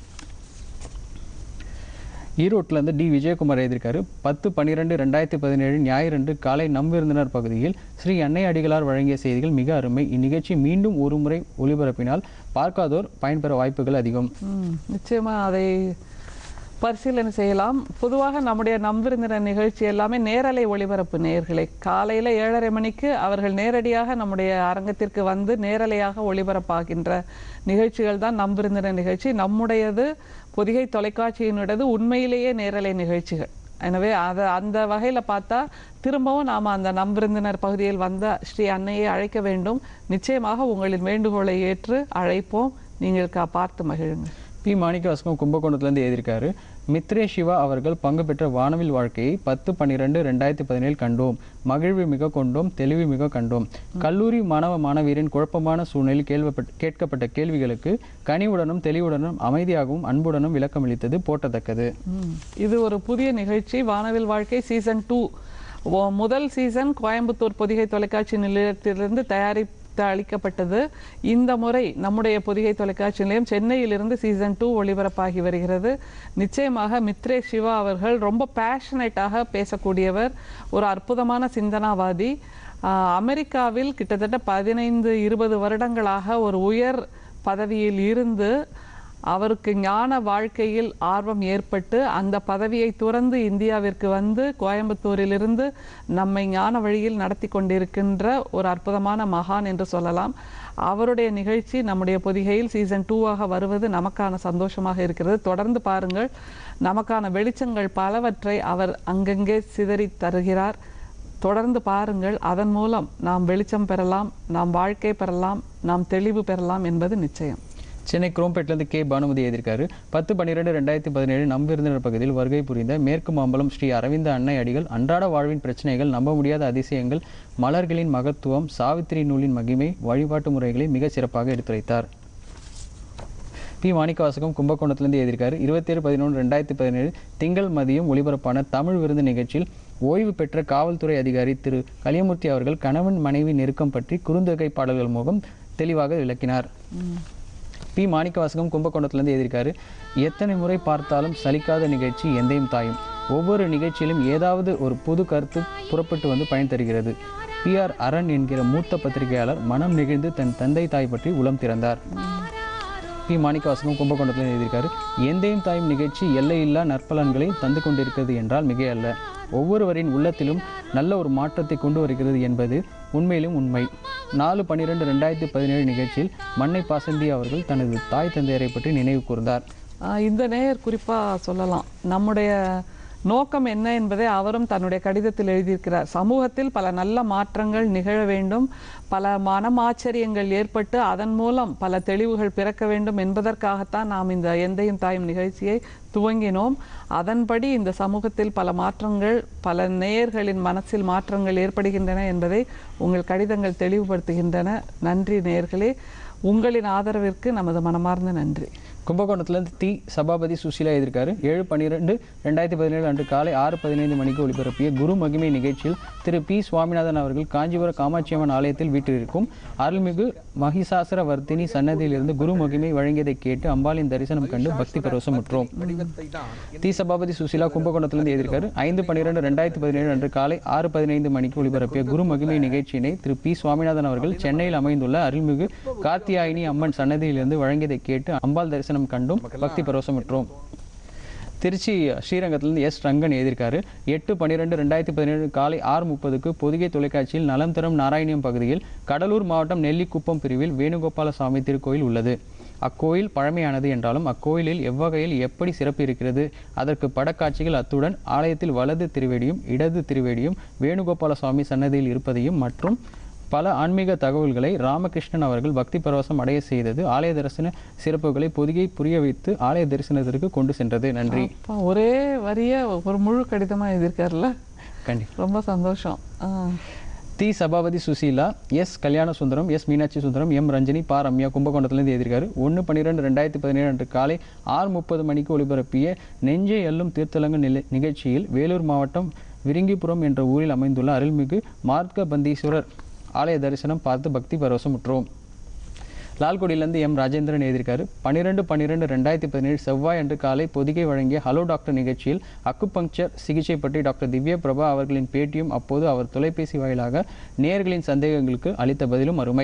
ஈரோட்டிலேருந்து டி விஜயகுமார் எழுதியிருக்காரு பத்து பன்னிரெண்டு ரெண்டாயிரத்தி பதினேழு ஞாயிறன்று காலை நம் விருந்தினர் பகுதியில் ஸ்ரீ அன்னை அடிகளார் வழங்கிய செய்திகள் மிக அருமை இந்நிகழ்ச்சி மீண்டும் ஒரு முறை ஒளிபரப்பினால் பார்க்காதோர் பயன்பெற வாய்ப்புகள் அதிகம் ம், நிச்சயமா அதை பரிசீலனை செய்யலாம் பொதுவாக நம்முடைய நம்பிருந்தின நிகழ்ச்சி எல்லாமே நேரலை ஒளிபரப்பு நேயர்களை காலையில் ஏழரை மணிக்கு அவர்கள் நேரடியாக நம்முடைய அரங்கத்திற்கு வந்து நேரலையாக ஒளிபரப்பாகின்ற நிகழ்ச்சிகள் தான் நம்பிருந்தின நிகழ்ச்சி நம்முடையது பொதிகை தொலைக்காட்சியினுடையது உண்மையிலேயே நேரலை நிகழ்ச்சிகள் எனவே அதை அந்த வகையில் பார்த்தா திரும்பவும் நாம் அந்த நம்பிருந்தினர் பகுதியில் வந்த ஸ்ரீ அன்னையை அழைக்க வேண்டும் நிச்சயமாக உங்களின் வேண்டுகோளை ஏற்று அழைப்போம் நீங்கள் கா- பார்த்து மகிழுங்கள் பி மாணிக்கவாசகம் கும்பகோணத்துலேருந்து எழுதியிருக்காரு மித்ரே சிவா அவர்கள் பங்கு பெற்ற வானவில் வாழ்க்கையை பத்து பன்னிரெண்டு ரெண்டாயிரத்தி பதினேழு கண்டோம் மகிழ்வு மிக கொண்டோம் தெளிவு மிக கண்டோம் கல்லூரி மாணவ மாணவியரின் குழப்பமான சூழ்நிலையில் கேள்வப்பட்ட கேட்கப்பட்ட கேள்விகளுக்கு கனிவுடனும் தெளிவுடனும் அமைதியாகவும் அன்புடனும் விளக்கமளித்தது போற்றத்தக்கது ம். இது ஒரு புதிய நிகழ்ச்சி வானவில் வாழ்க்கை சீசன் டூ முதல் சீசன் கோயம்புத்தூர் பொதிகை தொலைக்காட்சி நிலையத்திலிருந்து தயாரித்து அளிக்கப்பட்டது இந்த முறை நம்முடைய பொதிகை தொலைக்காட்சி நிலையம் சென்னையிலிருந்து சீசன் டூ ஒளிபரப்பாகி வருகிறது நிச்சயமாக மித்ரே சிவா அவர்கள் ரொம்ப பேஷனேட்டாக பேசக்கூடியவர் ஒரு அற்புதமான சிந்தனாவாதி ஆஹ், அமெரிக்காவில் கிட்டத்தட்ட பதினைந்து இருபது வருடங்களாக ஒரு உயர் பதவியில் இருந்து அவருக்கு ஞான வாழ்க்கையில் ஆர்வம் ஏற்பட்டு அந்த பதவியை துறந்து இந்தியாவிற்கு வந்து கோயம்புத்தூரிலிருந்து நம்மை ஞான வழியில் நடத்தி கொண்டிருக்கின்ற ஒரு அற்புதமான மகான் என்று சொல்லலாம் அவருடைய நிகழ்ச்சி நம்முடைய பொதிகையில் சீசன் டூவாக வருவது நமக்கான சந்தோஷமாக இருக்கிறது தொடர்ந்து பாருங்கள் நமக்கான வெளிச்சங்கள் பலவற்றை அவர் அங்கங்கே சிதறி தருகிறார் தொடர்ந்து பாருங்கள் அதன் மூலம் நாம் வெளிச்சம் பெறலாம் நாம் வாழ்க்கை பெறலாம் நாம் தெளிவு பெறலாம் என்பது நிச்சயம் சென்னை குரோம்பேட்டிலிருந்து கே பானுமதி எழுதியிருக்காரு பத்து பன்னிரெண்டு ரெண்டாயிரத்தி பதினேழு நம் விருந்தினர் பகுதியில் வருகை புரிந்த மேற்கு மாம்பலம் ஸ்ரீ அரவிந்த அன்னை அடிகள் அன்றாட வாழ்வின் பிரச்சனைகள் நம்ப முடியாத அதிசயங்கள் மலர்களின் மகத்துவம் சாவித்திரி நூலின் மகிமை வழிபாட்டு முறைகளை மிக சிறப்பாக எடுத்துரைத்தார் பி மாணிக்கவாசகம் கும்பகோணத்திலிருந்து எழுதியிருக்காரு இருபத்தேழு பதினொன்று ரெண்டாயிரத்தி பதினேழு திங்கள் மதியம் ஒளிபரப்பான தமிழ் விருந்து நிகழ்ச்சியில் ஓய்வு பெற்ற காவல்துறை அதிகாரி திரு கலியமூர்த்தி அவர்கள் கணவன் மனைவி நெருக்கம் பற்றி குறுந்தொகை பாடல்கள் மூலம் தெளிவாக விளக்கினார் பி மாணிக்கவாசகம் கும்பகோணத்திலிருந்து எழுதியிருக்காரு எத்தனை முறை பார்த்தாலும் சலிக்காத நிகழ்ச்சி எந்தையும் தாயும் ஒவ்வொரு நிகழ்ச்சியிலும் ஏதாவது ஒரு புது கருத்து புறப்பட்டு வந்து பயன் தருகிறது பி ஆர் அரண் என்கிற மூத்த பத்திரிகையாளர் மனம் நெகிழ்ந்து தன் தந்தை தாய் பற்றி உளம் திறந்தார் பி மாணிக்கவாசகம் கும்பகோணத்தில் எழுதியிருக்காரு எந்தையும் தாயும் நிகழ்ச்சி எல்லையில்லா நற்பலன்களை தந்து கொண்டிருக்கிறது என்றால் மிகையல்ல ஒவ்வொருவரின் உள்ளத்திலும் நல்ல ஒரு மாற்றத்தை கொண்டு வருகிறது என்பது உண்மையிலும் உண்மை நாலு பன்னிரெண்டு ரெண்டாயிரத்தி பதினேழு நிகழ்ச்சியில் மண்ணை பாசந்தி அவர்கள் தனது தாய் தந்தையரை பற்றி நினைவு கூர்ந்தார் ஆஹ் இந்த நேயர் குறிப்பாக சொல்லலாம் நம்முடைய நோக்கம் என்ன என்பதை அவரும் தன்னுடைய கடிதத்தில் எழுதியிருக்கிறார் சமூகத்தில் பல நல்ல மாற்றங்கள் நிகழ வேண்டும் பல மனமாச்சரியங்கள் ஏற்பட்டு அதன் மூலம் பல தெளிவுகள் பிறக்க வேண்டும் என்பதற்காகத்தான் நாம் இந்த எந்தையும் தாயும் நிகழ்ச்சியை துவங்கினோம் அதன்படி இந்த சமூகத்தில் பல மாற்றங்கள் பல நேயர்களின் மனசில் மாற்றங்கள் ஏற்படுகின்றன என்பதை உங்கள் கடிதங்கள் தெளிவுபடுத்துகின்றன நன்றி நேயர்களே உங்களின் ஆதரவிற்கு நமது மனமார்ந்த நன்றி கும்பகோணத்திலிருந்து தி சபாபதி சுசீலா எழுதியிருக்காரு ஏழு பன்னிரெண்டு ரெண்டாயிரத்தி பதினேழு அன்று காலை ஆறு பதினைந்து மணிக்கு ஒளிபரப்பிய குரு மகிமை நிகழ்ச்சியில் திரு பி சுவாமிநாதன் அவர்கள் காஞ்சிபுரம் காமாட்சியம்மன் ஆலயத்தில் வீற்றிருக்கும் அருள்மிகு மகிஷாசுர வர்த்தினி சன்னதியிலிருந்து குரு மகிமை வழங்கியதை கேட்டு அம்பாளின் தரிசனம் கண்டு பக்தி பரவசமுற்றோம் தி சபாபதி சுசீலா கும்பகோணத்திலிருந்து எழுதியிருக்காரு ஐந்து பன்னிரெண்டு ரெண்டாயிரத்தி பதினேழு அன்று காலை ஆறு பதினைந்து மணிக்கு ஒளிபரப்பிய குரு மகிமை நிகழ்ச்சியினை திரு பி சுவாமிநாதன் அவர்கள் சென்னையில் அமைந்துள்ள அருள்மிகு காத்தியாயினி அம்மன் சன்னதியிலிருந்து வழங்கியதை கேட்டு அம்பாள் தரிசனம் கண்டும் பக்தி பரவசமுற்றோம் திருச்சி ஸ்ரீரங்கத்திலிருந்து எஸ் ரங்கன் எழுதியிருக்காரு எட்டு பன்னிரெண்டு ரெண்டாயிரத்தி பதினேழு காலை ஆறு முப்பதுக்கு பொதிகை தொலைக்காட்சியில் நலம் தரும் நாராயணியம் பகுதியில் கடலூர் மாவட்டம் நெல்லிக்குப்பம் பிரிவில் வேணுகோபால சுவாமி திருக்கோயில் உள்ளது அக்கோயில் பழமையானது என்றாலும் அக்கோயிலில் எவ்வகையில் எப்படி சிறப்பு இருக்கிறது அதற்கு படக்காட்சிகள் அத்துடன் ஆலயத்தில் வலது திருவேடியும் இடது திருவேடியும் வேணுகோபால சுவாமி சன்னதியில் இருப்பதையும் மற்றும் பல ஆன்மீக தகவல்களை ராமகிருஷ்ணன் அவர்கள் பக்தி பரவசம் அடைய செய்தது ஆலய தரிசன சிறப்புகளை பொதிகை புரிய வைத்து ஆலய தரிசனத்திற்கு கொண்டு சென்றது நன்றி அப்பா, ஒரே வரிய ஒரு முழு கடிதமா எழுதியிருக்காருல்ல கண்டிப்பா ரொம்ப சந்தோஷம் ஆ. தி Sabapathy Susheela S Kalyana Sundaram S Meenakshi Sundaram M Ranjani பா ரம்யா கும்பகோணத்துலேருந்து எழுதியிருக்காரு ஒன்று பன்னிரெண்டு ரெண்டாயிரத்தி பதினேழு அன்று காலை ஆறு முப்பது மணிக்கு ஒளிபரப்பிய நெஞ்சை எல்லும் தீர்த்தலங்க நிலை நிகழ்ச்சியில் வேலூர் மாவட்டம் விரிங்கிபுரம் என்ற ஊரில் அமைந்துள்ள அருள்மிகு மார்க்க பந்தீஸ்வரர் ஆலய தரிசனம் பார்த்து பக்தி பரவசமுற்றோம் லால்குடியிலேருந்து எம் ராஜேந்திரன் எழுதியிருக்காரு பன்னிரெண்டு பன்னிரெண்டு ரெண்டாயிரத்தி பதினேழு செவ்வாய் அன்று காலை பொதிகை வழங்கிய ஹலோ டாக்டர் நிகழ்ச்சியில் அக்குபங்க்சர் சிகிச்சை பற்றி டாக்டர் திவ்ய பிரபா அவர்களின் பேட்டியும் அப்போது அவர் தொலைபேசி வாயிலாக நேயர்களின் சந்தேகங்களுக்கு அளித்த பதிலும் அருமை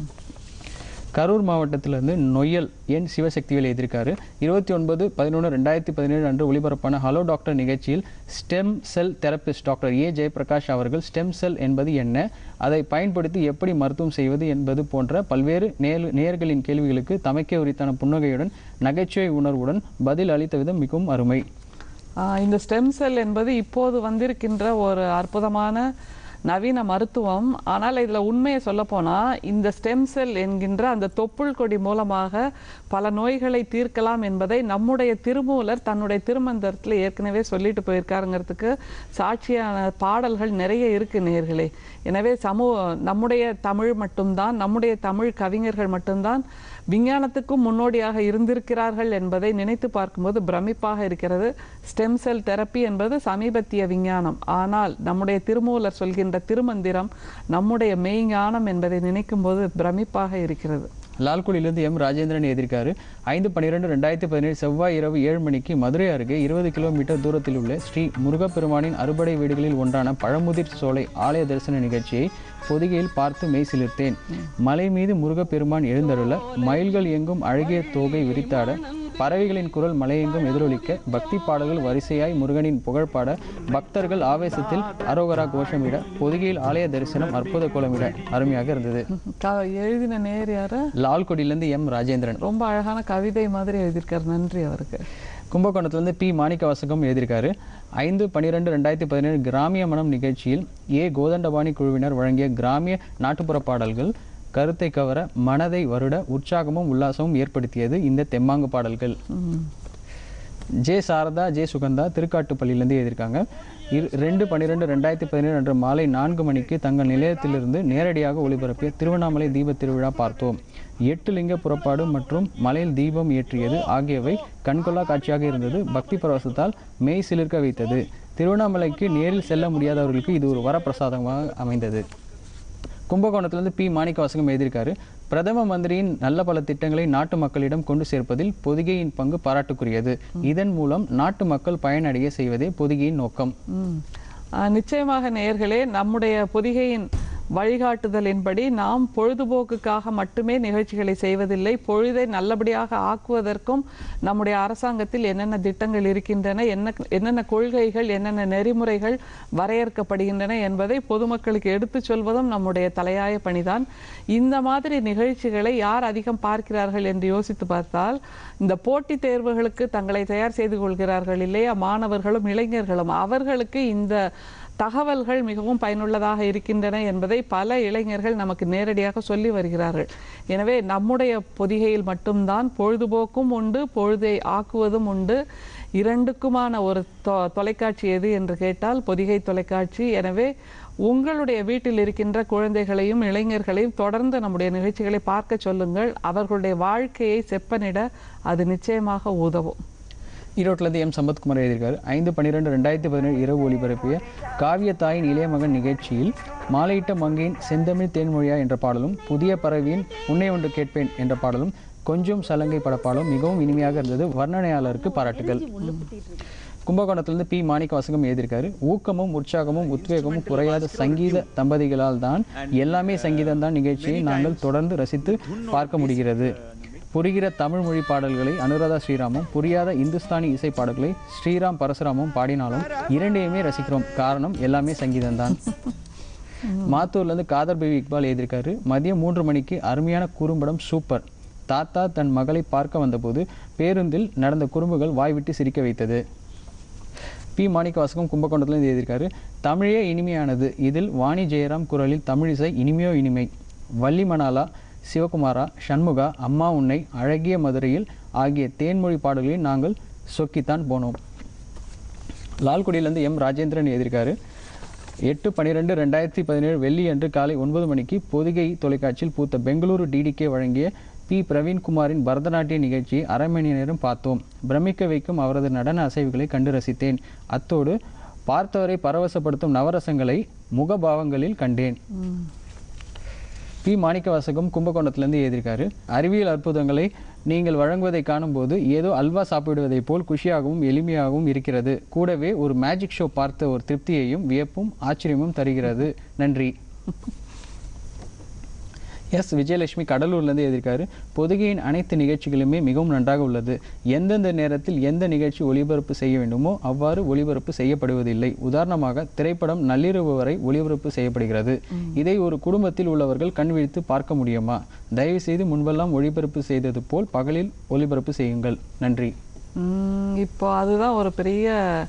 கரூர் மாவட்டத்திலிருந்து நொய்யல் என் சிவசக்திவேல் எழுதியிருக்காரு இருபத்தி ஒன்பது பதினொன்று ரெண்டாயிரத்தி பதினேழு அன்று ஒளிபரப்பான ஹலோ டாக்டர் நிகழ்ச்சியில் stem cell therapist doctor A Jayaprakash அவர்கள் ஸ்டெம் செல் என்பது என்ன அதை பயன்படுத்தி எப்படி மருத்துவம் செய்வது என்பது போன்ற பல்வேறு நேர் நேயர்களின் கேள்விகளுக்கு தமக்கே உரித்தான புன்னகையுடன் நகைச்சுவை உணர்வுடன் பதில் அளித்த விதம் மிகவும் அருமை ஆஹ் இந்த ஸ்டெம் செல் என்பது இப்போது வந்திருக்கின்ற ஒரு அற்புதமான நவீன மருத்துவம் ஆனால் இதில் உண்மையை சொல்லப்போனால் இந்த ஸ்டெம் செல் என்கின்ற அந்த தொப்புள் கொடி மூலமாக பல நோய்களை தீர்க்கலாம் என்பதை நம்முடைய திருமூலர் தன்னுடைய திருமந்திரத்தில் ஏற்கனவே சொல்லிட்டு போயிருக்காருங்கிறதுக்கு சாட்சியான பாடல்கள் நிறைய இருக்கு நேர்களே எனவே சமூக நம்முடைய தமிழ் மட்டும்தான் நம்முடைய தமிழ் கவிஞர்கள் மட்டும்தான் விஞ்ஞானத்துக்கும் முன்னோடியாக இருந்திருக்கிறார்கள் என்பதை நினைத்து பார்க்கும்போது பிரமிப்பாக இருக்கிறது ஸ்டெம் செல் தெரப்பி என்பது சமீபத்திய விஞ்ஞானம் ஆனால் நம்முடைய திருமூலர் சொல்கின்ற திருமந்திரம் நம்முடைய மெய்ஞானம் என்பதை நினைக்கும் போது பிரமிப்பாக இருக்கிறது லால்குடியிலிருந்து எம் ராஜேந்திரன் எழுதியிருக்காரு ஐந்து பன்னிரெண்டு ரெண்டாயிரத்தி பதினேழு செவ்வாய் இரவு ஏழு மணிக்கு மதுரை அருகே இருபது கிலோமீட்டர் தூரத்தில் உள்ள ஸ்ரீ முருகப்பெருமானின் அறுபடை வீடுகளில் ஒன்றான பழமுதிர் சோலை ஆலய தரிசன நிகழ்ச்சியை பொதிகையில் பார்த்து மெய் சிலிர்த்தேன் மலை மீது முருகப்பெருமான் எழுந்தருள மயில்கள் எங்கும் அழகிய தோகை விரித்தாட பறவைகளின் குரல் மலையெங்கும் எதிரொலிக்க பக்தி பாடல்கள் வரிசையாய் முருகனின் புகழ்பாட பக்தர்கள் ஆவேசத்தில் அரோகரா கோஷமிட பொதிகையில் ஆலய தரிசனம் அற்புத கோலமிட அருமையாக இருந்தது க- எழுதின நேர் யாரு லால்குடியிலிருந்து எம் ராஜேந்திரன் ரொம்ப அழகான கவிதை மாதிரி எழுதியிருக்காரு நன்றி அவருக்கு கும்பகோணத்துலேருந்து பி மாணிக்க வாசகம் எழுதியிருக்காரு ஐந்து பன்னிரெண்டு ரெண்டாயிரத்தி பதினேழு கிராமிய மனம் நிகழ்ச்சியில் ஏ கோதண்டபாணி குழுவினர் வழங்கிய கிராமிய நாட்டுப்புற பாடல்கள் கருத்தை கவர மனதை வருட உற்சாகமும் உல்லாசமும் ஏற்படுத்தியது இந்த தெம்மாங்கு பாடல்கள் ஜே சாரதா ஜே சுகந்தா திருக்காட்டுப்பள்ளியிலேருந்து எழுதியிருக்காங்க இரு ரெண்டு பன்னிரெண்டு ரெண்டாயிரத்தி பதினேழு அன்று மாலை நான்கு மணிக்கு தங்கள் நிலையத்திலிருந்து நேரடியாக ஒளிபரப்பிய திருவண்ணாமலை தீப திருவிழா பார்த்தோம் எட்டு லிங்க புறப்பாடு மற்றும் மலையில் தீபம் ஏற்றியது ஆகியவை கண்கொள்ளா காட்சியாக இருந்தது பக்தி பரவசத்தால் மெய் சிலிர்க்க வைத்தது திருவண்ணாமலைக்கு நேரில் செல்ல முடியாதவர்களுக்கு இது ஒரு வரப்பிரசாதமாக அமைந்தது கும்பகோணத்திலிருந்து பி மாணிக்கவாசகம் எழுதியிருக்காரு பிரதம மந்திரியின் நல்ல பல திட்டங்களை நாட்டு மக்களிடம் கொண்டு சேர்ப்பதில் பொதிகையின் பங்கு பாராட்டுக்குரியது இதன் மூலம் நாட்டு மக்கள் பயனடைய செய்வதே பொதிகையின் நோக்கம் ம். ஆஹ் நிச்சயமாக நேயர்களே நம்முடைய பொதிகையின் வழிகாட்டுதலின்படி நாம் பொழுதுபோக்குக்காக மட்டுமே நிகழ்ச்சிகளை செய்வதில்லை பொழுதை நல்லபடியாக ஆக்குவதற்கும் நம்முடைய அரசாங்கத்தில் என்னென்ன திட்டங்கள் இருக்கின்றன என்ன என்னென்ன கொள்கைகள் என்னென்ன நெறிமுறைகள் வரையறுக்கப்படுகின்றன என்பதை பொதுமக்களுக்கு எடுத்துச் சொல்வதும் நம்முடைய தலையாய பணிதான் இந்த மாதிரி நிகழ்ச்சிகளை யார் அதிகம் பார்க்கிறார்கள் என்று யோசித்து பார்த்தால் இந்த போட்டித் தேர்வுகளுக்கு தங்களை தயார் செய்து கொள்கிறார்கள் இல்லையா மாணவர்களும் இளைஞர்களும் அவர்களுக்கு இந்த தகவல்கள் மிகவும் பயனுள்ளதாக இருக்கின்றன என்பதை பல இளைஞர்கள் நமக்கு நேரடியாக சொல்லி வருகிறார்கள் எனவே நம்முடைய பொதிகையில் மட்டும்தான் பொழுதுபோக்கும் உண்டு பொழுதை ஆக்குவதும் உண்டு இரண்டுக்குமான ஒரு தொ தொலைக்காட்சி எது என்று கேட்டால் பொதிகை தொலைக்காட்சி எனவே உங்களுடைய வீட்டில் இருக்கின்ற குழந்தைகளையும் இளைஞர்களையும் தொடர்ந்து நம்முடைய நிகழ்ச்சிகளை பார்க்க சொல்லுங்கள் அவர்களுடைய வாழ்க்கையை செப்பனிட அது நிச்சயமாக உதவும் ஈரோட்டிலேருந்து எம் சம்பத்குமார் எழுதியிருக்காரு ஐந்து பன்னிரெண்டு ரெண்டாயிரத்தி பதினேழு இரவு ஒளிபரப்பிய காவிய தாயின் இளைய மகன் நிகழ்ச்சியில் மாலையிட்ட மங்கையின் செந்தமிழ் தேன்மொழியா என்ற பாடலும் புதிய பறவையின் உன்னை ஒன்று கேட்பேன் என்ற பாடலும் கொஞ்சம் சலங்கை படப்பாலும் மிகவும் இனிமையாக இருந்தது வர்ணனையாளருக்கு பாராட்டுகள் கும்பகோணத்திலிருந்து பி மாணிக்க வாசகம் எழுதியிருக்காரு ஊக்கமும் உற்சாகமும் உத்வேகமும் குறையாத சங்கீத தம்பதிகளால் தான் எல்லாமே சங்கீதம் தான் நிகழ்ச்சியை நாங்கள் தொடர்ந்து ரசித்து பார்க்க முடிகிறது புரிகிற தமிழ் மொழி பாடல்களை அனுராதா ஸ்ரீராமும் புரியாத இந்துஸ்தானி இசை பாடல்களை ஸ்ரீராம் பரசுராமும் பாடினாலும் இரண்டையுமே ரசிக்கிறோம் காரணம் எல்லாமே சங்கீதம்தான் மாத்தூர்லேருந்து காதர் பேபி இக்பால் எழுதியிருக்காரு மதியம் மூன்று மணிக்கு அருமையான குறும்படம் சூப்பர் தாத்தா தன் மகளை பார்க்க வந்தபோது பேருந்தில் நடந்த குறும்புகள் வாய்விட்டு சிரிக்க வைத்தது பி மாணிக்கவாசகம் கும்பகோணத்துலேருந்து எழுதியிருக்காரு தமிழே இனிமையானது இதில் வாணி ஜெயராம் குரலில் தமிழிசை இனிமையோ இனிமை வள்ளி மணாலா சிவகுமாரா சண்முகா அம்மா உன்னை அழகிய மதுரையில் ஆகிய தேன்மொழி பாடல்களில் நாங்கள் சொக்கித்தான் போனோம் லால்குடியிலேருந்து எம் ராஜேந்திரன் எழுதியிருக்காரு எட்டு பன்னிரெண்டு ரெண்டாயிரத்தி பதினேழு வெள்ளி அன்று காலை ஒன்பது மணிக்கு பொதிகை தொலைக்காட்சியில் பூத்த பெங்களூரு டிடிகே வழங்கிய பி பிரவீன்குமாரின் பரதநாட்டிய நிகழ்ச்சியை அரை மணி நேரம் பார்த்தோம் பிரமிக்க வைக்கும் அவரது நடன அசைவுகளை கண்டு ரசித்தேன் அத்தோடு பார்த்தவரை பரவசப்படுத்தும் நவரசங்களை முகபாவங்களில் கண்டேன் பி மாணிக்கவாசகம் கும்பகோணத்திலிருந்து எழுதியிருக்காரு அறிவியல் அற்புதங்களை நீங்கள் வழங்குவதை காணும்போது ஏதோ அல்வா சாப்பிடுவதைப் போல் குஷியாகவும் எளிமையாகவும் இருக்கிறது கூடவே ஒரு மேஜிக் ஷோ பார்த்த ஒரு திருப்தியையும் வியப்பும் ஆச்சரியமும் தருகிறது நன்றி எஸ் விஜயலட்சுமி கடலூர்லேருந்து எழுதியிருக்காரு பொதுகையின் அனைத்து நிகழ்ச்சிகளுமே மிகவும் நன்றாக உள்ளது எந்தெந்த நேரத்தில் எந்த நிகழ்ச்சி ஒளிபரப்பு செய்ய வேண்டுமோ அவ்வாறு ஒளிபரப்பு செய்யப்படுவதில்லை உதாரணமாக திரைப்படம் நள்ளிரவு வரை ஒளிபரப்பு செய்யப்படுகிறது இதை ஒரு குடும்பத்தில் உள்ளவர்கள் கண் விழித்து பார்க்க முடியுமா தயவு செய்து முன்பெல்லாம் ஒளிபரப்பு செய்தது போல் பகலில் ஒளிபரப்பு செய்யுங்கள் நன்றி உம், இப்போ அதுதான் ஒரு பெரிய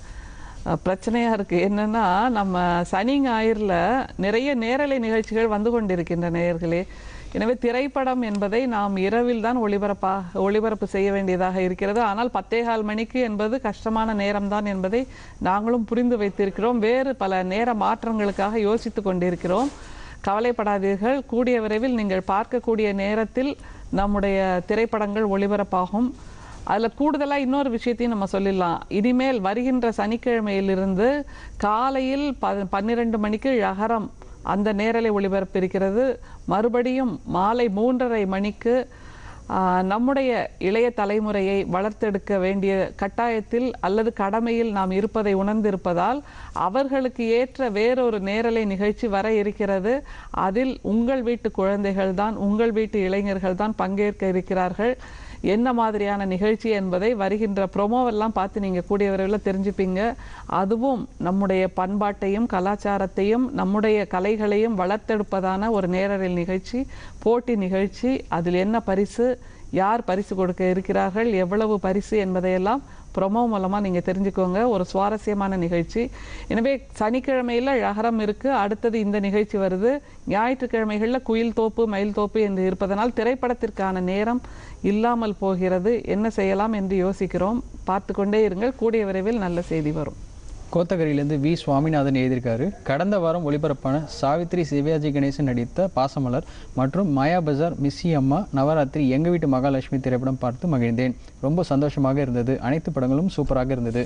அஹ், பிரச்சனையா இருக்கு என்னன்னா நம்ம சனி ஞாயிறுல நிறைய நேரலை நிகழ்ச்சிகள் வந்து கொண்டிருக்கின்ற நேயர்களே எனவே திரைப்படம் என்பதை நாம் இரவில் தான் ஒளிபரப்பா ஒளிபரப்பு செய்ய வேண்டியதாக இருக்கிறது ஆனால் பத்தேகால் மணிக்கு என்பது கஷ்டமான நேரம்தான் என்பதை நாங்களும் புரிந்து வைத்திருக்கிறோம் வேறு பல நேர மாற்றங்களுக்காக யோசித்து கொண்டிருக்கிறோம் கவலைப்படாதீர்கள் கூடிய விரைவில் நீங்கள் பார்க்கக்கூடிய நேரத்தில் நம்முடைய திரைப்படங்கள் ஒளிபரப்பாகும் அதில் கூடுதலாக இன்னொரு விஷயத்தையும் நம்ம சொல்லிடலாம் இனிமேல் வருகின்ற சனிக்கிழமையிலிருந்து காலையில் ப பன்னிரெண்டு மணிக்கு ழகரம் அந்த நேரலை ஒளிபரப்பு இருக்கிறது மறுபடியும் மாலை மூன்றரை மணிக்கு ஆஹ், நம்முடைய இளைய தலைமுறையை வளர்த்தெடுக்க வேண்டிய கட்டாயத்தில் அல்லது கடமையில் நாம் இருப்பதை உணர்ந்திருப்பதால் அவர்களுக்கு ஏற்ற வேறொரு நேரலை நிகழ்ச்சி வர இருக்கிறது அதில் உங்கள் வீட்டு குழந்தைகள் தான் உங்கள் வீட்டு இளைஞர்கள் தான் பங்கேற்க இருக்கிறார்கள் என்ன மாதிரியான நிகழ்ச்சி என்பதை வருகின்ற ப்ரொமோவெல்லாம் பார்த்து நீங்கள் கூடிய விரைவில் தெரிஞ்சுப்பீங்க அதுவும் நம்முடைய பண்பாட்டையும் கலாச்சாரத்தையும் நம்முடைய கலைகளையும் வளர்த்தெடுப்பதான ஒரு நேரல் நிகழ்ச்சி போட்டி நிகழ்ச்சி அதில் என்ன பரிசு யார் பரிசு கொடுக்க இருக்கிறார்கள் எவ்வளவு பரிசு என்பதையெல்லாம் ப்ரொமோ மூலமாக நீங்கள் தெரிஞ்சுக்கோங்க ஒரு சுவாரஸ்யமான நிகழ்ச்சி எனவே சனிக்கிழமையில் ழகரம் இருக்குது அடுத்தது இந்த நிகழ்ச்சி வருது ஞாயிற்றுக்கிழமைகளில் குயில் தோப்பு மயில் தோப்பு என்று இருப்பதனால் திரைப்படத்திற்கான நேரம் இல்லாமல் போகிறது என்ன செய்யலாம் என்று யோசிக்கிறோம் பார்த்து கொண்டே இருங்கள் கூடிய விரைவில் நல்ல செய்தி வரும் கோத்தகிரியிலேருந்து வி சுவாமிநாதன் எழுதியிருக்காரு கடந்த வாரம் ஒளிபரப்பான சாவித்ரி சிவாஜி கணேசன் நடித்த பாசமலர் மற்றும் மாயா பஜார் மிஸ்ஸி அம்மா நவராத்திரி எங்க வீட்டு மகாலட்சுமி திரைப்படம் பார்த்து மகிழ்ந்தேன் ரொம்ப சந்தோஷமாக இருந்தது அனைத்து படங்களும் சூப்பராக இருந்தது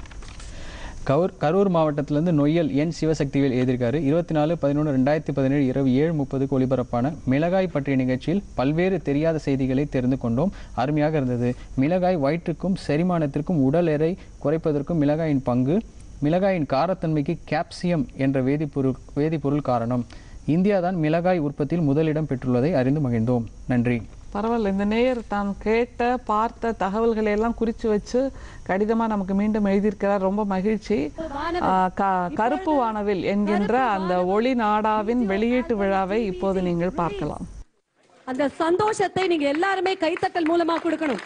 கவுர் கரூர் மாவட்டத்திலிருந்து நொய்யல் என் சிவசக்திவேல் எழுதியிருக்காரு இருபத்தி நாலு பதினொன்று ரெண்டாயிரத்தி பதினேழு இரவு ஏழு முப்பதுக்கு ஒளிபரப்பான மிளகாய் பற்றிய நிகழ்ச்சியில் பல்வேறு தெரியாத செய்திகளை தெரிந்து கொண்டோம் அருமையாக இருந்தது மிளகாய் வயிற்றுக்கும் செரிமானத்திற்கும் உடல் எடை குறைப்பதற்கும் மிளகாயின் பங்கு மிளகாயின் காரத்தன்மைக்கு காப்சியம் என்ற வேதிப்பொருள் வேதிப்பொருள் காரணம் இந்தியா தான் மிளகாய் உற்பத்தியில் முதலிடம் பெற்றுள்ளதை அறிந்து மகிழ்ந்தோம் நன்றி பரவாயில்ல இந்த நேயர் தான் கேட்ட பார்த்த தகவல்களை எல்லாம் குறித்து வச்சு கடிதமாக நமக்கு மீண்டும் எழுதியிருக்கிறார் ரொம்ப மகிழ்ச்சி ஆ, க- கருப்பு வானவில் என்கின்ற அந்த ஒளி நாடாவின் வெளியீட்டு விழாவை இப்போது நீங்கள் பார்க்கலாம் அந்த சந்தோஷத்தை நீங்க எல்லாருமே கைத்தட்டல் மூலமா கொடுக்கணும்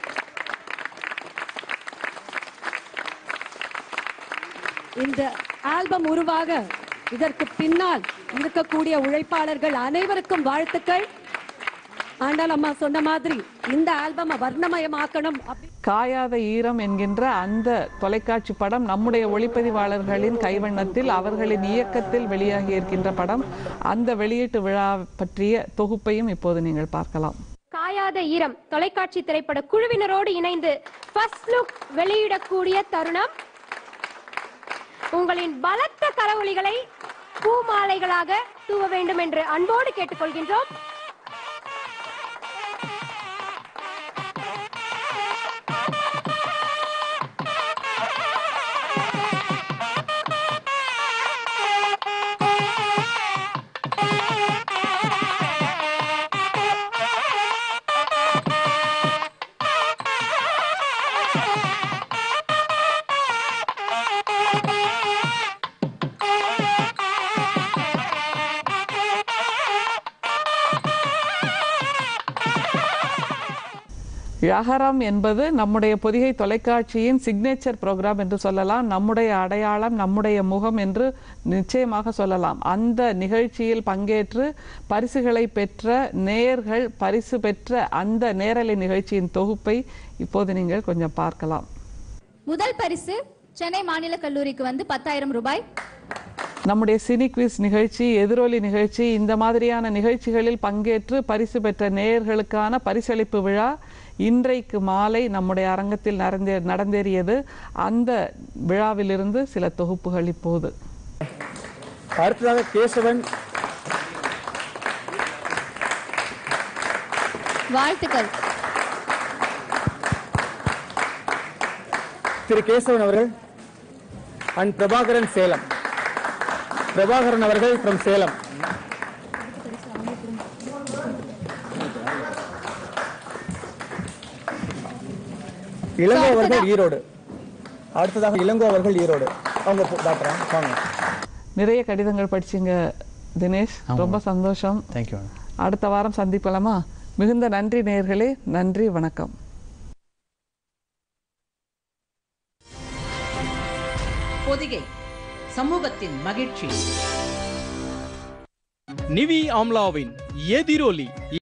இந்த ஆல்பம் உருவாக இதற்கு பின்னால் இருக்கக்கூடிய உழைப்பாளர்கள் அனைவருக்கும் வாழ்த்துக்கள் ஆண்டாள் அம்மா சொன்ன மாதிரி இந்த ஆல்பமை வர்ணமயமாக்கணும் அப்படி காயாத ஈரம் என்கின்ற அந்த தொலைக்காட்சி படம் நம்முடைய ஒளிப்பதிவாளர்களின் கைவண்ணத்தில் அவர்களின் இயக்கத்தில் வெளியாகி இருக்கின்ற படம் அந்த வெளியீட்டு விழா பற்றிய தொகுப்பையும் இப்போது நீங்கள் பார்க்கலாம் காயாத ஈரம் தொலைக்காட்சி திரைப்பட குழுவினரோடு இணைந்து ஃபர்ஸ்ட் லுக் வெளியிடக்கூடிய தருணம் உங்களின் பலத்த கரவொலிகளை பூமாலைகளாக தூவ வேண்டும் என்று அன்போடு கேட்டுக்கொள்கின்றோம் ழகரம் என்பது நம்முடைய பொதிகை தொலைக்காட்சியின் சிக்னேச்சர் ப்ரோக்ராம் என்று சொல்லலாம் நம்முடைய அடையாளம் நம்முடைய முகம் என்று நிச்சயமாக சொல்லலாம் அந்த நிகழ்ச்சியில் பங்கேற்று பரிசுகளை பெற்ற நேயர்கள் பரிசு பெற்ற அந்த நேரலை நிகழ்ச்சியின் தொகுப்பை இப்போது நீங்கள் கொஞ்சம் பார்க்கலாம் முதல் பரிசு சென்னை மாநில கல்லூரிக்கு வந்து பத்தாயிரம் ரூபாய் நம்முடைய சினி குவிஸ் நிகழ்ச்சி எதிரொலி நிகழ்ச்சி இந்த மாதிரியான நிகழ்ச்சிகளில் பங்கேற்று பரிசு பெற்ற நேயர்களுக்கான பரிசளிப்பு விழா இன்றைக்கு மாலை நம்முடைய அரங்கத்தில் நடந்தே நடந்தேறியது அந்த விழாவிலிருந்து சில தொகுப்புகள் இப்போது அடுத்ததாக கேசவன் வாழ்த்துக்கள் திரு கேசவன் அவர்கள் அண்ட் பிரபாகரன் சேலம் பிரபாகரன் அவர்கள் ஃப்ரம் சேலம் இளங்கோ அவர்கள் ஈரோடு அடுத்ததாக இளங்கோ அவர்கள் ஈரோடு அவங்க போ- டாக்டரா வாங்க நிறைய கடிதங்கள் படிச்சீங்க தினேஷ் ரொம்ப சந்தோஷம் தேங்க்யூ அடுத்த வாரம் சந்திக்கலாமா மிகுந்த நன்றி நேயர்களே நன்றி வணக்கம் பொதிகை சமூகத்தின் மகிழ்ச்சி நிவி ஆம்லாவின் எதிரொலி